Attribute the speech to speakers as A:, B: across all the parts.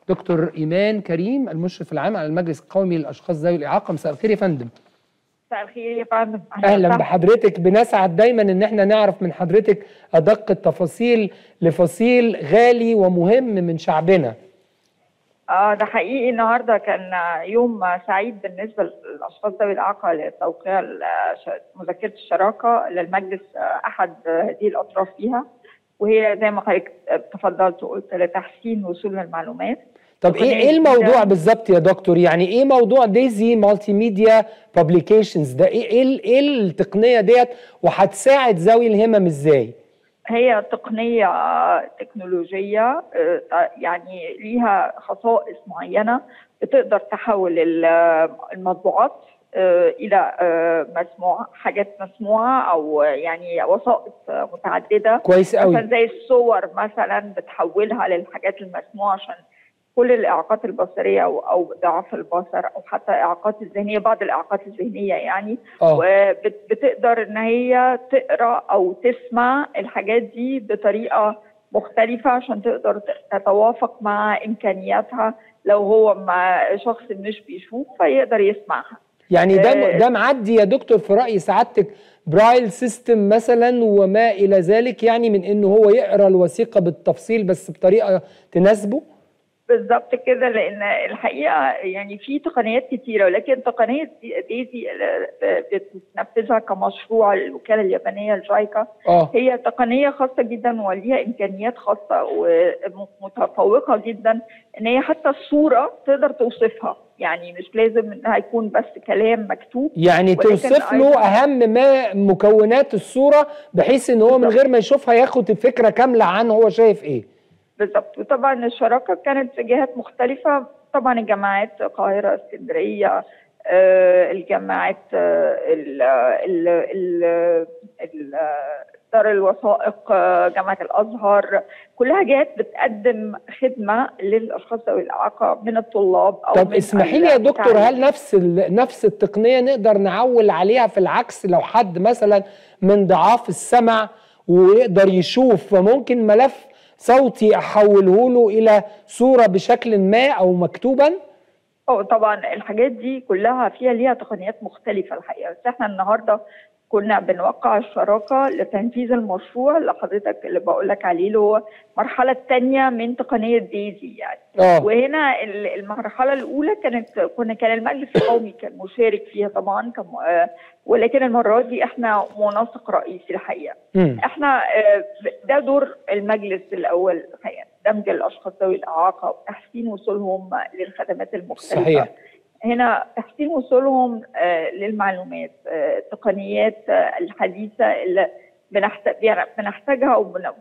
A: دكتور ايمان كريم المشرف العام على المجلس القومي للاشخاص ذوي الاعاقه مساء الخير يا فندم
B: مساء الخير يا فندم
A: اهلا
B: وسهلا.
A: بحضرتك بنسعد دايما ان احنا نعرف من حضرتك ادق التفاصيل لفصيل غالي ومهم من شعبنا
B: اه ده حقيقي النهارده كان يوم سعيد بالنسبه للاشخاص ذوي الاعاقه لتوقيع ال- ش- مذكره الشراكه للمجلس آه، احد هذه الاطراف فيها وهي زي ما حضرتك تفضلت وقلت لتحسين وصول المعلومات
A: طب ايه
B: تقنية
A: ايه الموضوع
B: جديدة.
A: بالظبط يا دكتور يعني ايه موضوع ديزي مالتي ميديا بابليكيشنز ده ايه ايه ال- ايه التقنيه ديت وهتساعد ذوي الهمم ازاي
B: هي تقنية تكنولوجية آه، يعني ليها خصائص معينة بتقدر تحول ال- المطبوعات آه، إلى آه، مسموع حاجات مسموعة أو يعني وسائط متعددة
A: كويس
B: مثلا
A: قوي
B: زي الصور مثلا بتحولها للحاجات المسموعة عشان كل الإعاقات البصرية أو أو ضعف البصر أو حتى الإعاقات الذهنية بعض الإعاقات الذهنية يعني
A: اه
B: وبتقدر ان هي تقرا او تسمع الحاجات دي بطريقه مختلفه عشان تقدر تتوافق مع امكانياتها لو هو مع شخص مش بيشوف فيقدر يسمعها
A: يعني ده
B: آه.
A: ده معدي يا دكتور في راي سعادتك برايل سيستم مثلا وما الى ذلك يعني من انه هو يقرا الوثيقه بالتفصيل بس بطريقه تناسبه
B: بالظبط كده لان الحقيقه يعني في تقنيات كتيره ولكن تقنيه ديزي بتنفذها كمشروع الوكاله اليابانيه الجايكا
A: اه
B: هي تقنية خاصة جدا وليها إمكانيات خاصة ومتفوقة جدا إن هي حتى الصورة تقدر توصفها يعني مش لازم إنها يكون بس كلام مكتوب
A: يعني
B: ولكن
A: توصف له
B: أيضاً-
A: اهم ما مكونات الصوره بحيث ان هو من
B: بالظبط.
A: غير ما يشوفها ياخد الفكره كامله عن هو شايف ايه
B: بالظبط وطبعا الشراكة كانت في جهات مختلفة طبعا الجامعات القاهرة اسكندرية آه، الجامعات آه، ال ال ال ال دار الوثائق آه، جامعة الأزهر كلها جهات بتقدم خدمة للأشخاص ذوي الإعاقة من الطلاب أو
A: طب
B: من
A: اسمحي لي يا دكتور
B: المتعلمين.
A: هل نفس ال- نفس التقنيه نقدر نعول عليها في العكس لو حد مثلا من ضعاف السمع ويقدر يشوف فممكن ملف صوتي احوله له الى صوره بشكل ما او مكتوبا
B: اه طبعا الحاجات دي كلها فيها ليها تقنيات مختلفة الحقيقة بس احنا النهاردة كنا بنوقع الشراكة لتنفيذ المشروع اللي حضرتك اللي بقول لك عليه اللي هو المرحلة الثانية من تقنية ديزي يعني
A: اه
B: وهنا ال- المرحلة الأولى كانت كنا كان المجلس القومي كان مشارك فيها طبعا كم آه، ولكن المرة دي احنا منسق رئيسي الحقيقة
A: مم.
B: احنا آه، ده دور المجلس الاول الحقيقه دمج الاشخاص ذوي الاعاقه وتحسين وصولهم للخدمات المختلفه
A: صحيح.
B: هنا تحسين وصولهم آه، للمعلومات آه، التقنيات آه، الحديثه اللي بنحت- بنحتاجها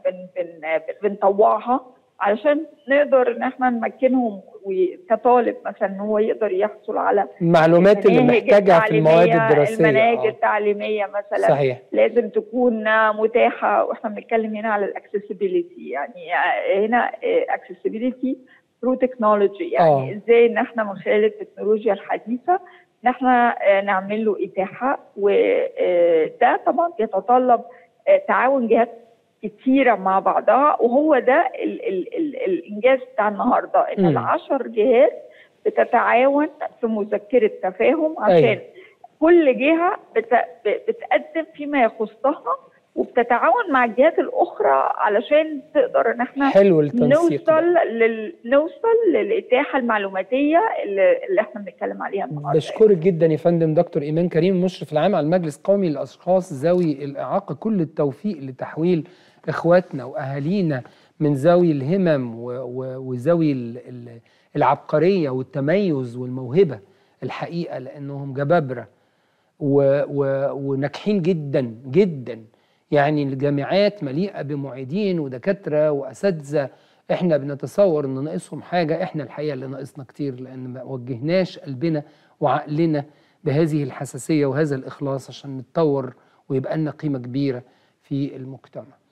B: وبنطوعها علشان نقدر ان احنا نمكنهم وكطالب مثلا ان هو يقدر يحصل على
A: المعلومات اللي
B: المناهج
A: محتاجها في المواد
B: التعليمية-
A: الدراسيه
B: المناهج
A: آه.
B: التعليميه مثلا
A: صحيح
B: لازم تكون متاحه واحنا بنتكلم هنا على الاكسسبيليتي يعني هنا اكسسبيليتي ثرو تكنولوجي يعني
A: آه.
B: ازاي ان احنا من خلال التكنولوجيا الحديثه ان اححنا آه، نعمل له اتاحه وده طبعا بيتطلب آه، تعاون جهات كتيره مع بعضها وهو ده ال ال ال الانجاز بتاع النهارده ان
A: مم.
B: العشر جهات بتتعاون في مذكره تفاهم عشان
A: أيوة.
B: كل جهه بت... ب- بتقدم فيما يخصها وبتتعاون مع الجهات الاخرى علشان تقدر ان احنا
A: حلو التنسيق ده.
B: نوصل لل... نوصل للاتاحه المعلوماتيه اللي, اللي احنا بنتكلم عليها النهارده
A: بشكرك جدا يا فندم دكتور ايمان كريم المشرف العام على المجلس القومي للاشخاص ذوي الاعاقه كل التوفيق لتحويل اخواتنا واهالينا من ذوي الهمم و- و- وذوي ال- ال- العبقريه والتميز والموهبه الحقيقه لانهم جبابره و و وناجحين جدا جدا يعني الجامعات مليئه بمعيدين ودكاتره واساتذه احنا بنتصور ان ناقصهم حاجه احنا الحقيقه اللي ناقصنا كتير لان ما وجهناش قلبنا وعقلنا بهذه الحساسيه وهذا الاخلاص عشان نتطور ويبقى لنا قيمه كبيره في المجتمع